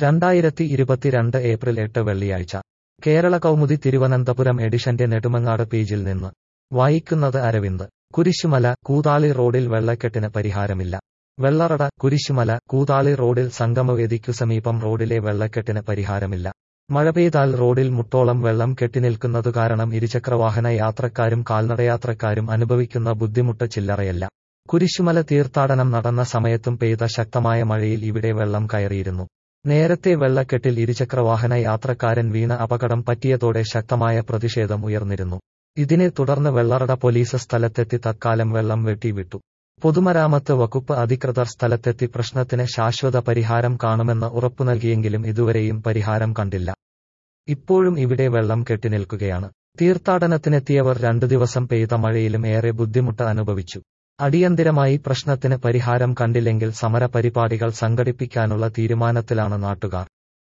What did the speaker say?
രണ്ടായിരത്തി ഇരുപത്തിരണ്ട് ഏപ്രിൽ എട്ട് വെള്ളിയാഴ്ച കേരള കൗമുദി തിരുവനന്തപുരം എഡിഷന്റെ നെടുമങ്ങാട് പേജിൽ നിന്ന് വായിക്കുന്നത് അരവിന്ദ് കുരിശുമല കൂതാളി റോഡിൽ വെള്ളക്കെട്ടിന് പരിഹാരമില്ല വെള്ളറട കുരിശുമല കൂതാളി റോഡിൽ സംഗമവേദിക്കു സമീപം റോഡിലെ വെള്ളക്കെട്ടിന് പരിഹാരമില്ല മഴ പെയ്താൽ റോഡിൽ മുട്ടോളം വെള്ളം കെട്ടിനിൽക്കുന്നതു കാരണം ഇരുചക്രവാഹന യാത്രക്കാരും കാൽനടയാത്രക്കാരും അനുഭവിക്കുന്ന ബുദ്ധിമുട്ട് ചില്ലറയല്ല കുരിശുമല തീർത്ഥാടനം നടന്ന സമയത്തും പെയ്ത ശക്തമായ മഴയിൽ ഇവിടെ വെള്ളം കയറിയിരുന്നു നേരത്തെ വെള്ളക്കെട്ടിൽ ഇരുചക്രവാഹന യാത്രക്കാരൻ വീണ അപകടം പറ്റിയതോടെ ശക്തമായ പ്രതിഷേധം ഉയർന്നിരുന്നു ഇതിനെ തുടർന്ന് വെള്ളറട പോലീസ് സ്ഥലത്തെത്തി തത്കാലം വെള്ളം വെട്ടിവിട്ടു പൊതുമരാമത്ത് വകുപ്പ് അധികൃതർ സ്ഥലത്തെത്തി പ്രശ്നത്തിന് ശാശ്വത പരിഹാരം കാണുമെന്ന് ഉറപ്പു നൽകിയെങ്കിലും ഇതുവരെയും പരിഹാരം കണ്ടില്ല ഇപ്പോഴും ഇവിടെ വെള്ളം കെട്ടിനിൽക്കുകയാണ് തീർത്ഥാടനത്തിനെത്തിയവർ രണ്ടു ദിവസം പെയ്ത മഴയിലും ഏറെ ബുദ്ധിമുട്ട് അനുഭവിച്ചു അടിയന്തിരമായി പ്രശ്നത്തിന് പരിഹാരം കണ്ടില്ലെങ്കിൽ സമര പരിപാടികൾ സംഘടിപ്പിക്കാനുള്ള തീരുമാനത്തിലാണ് നാട്ടുകാർ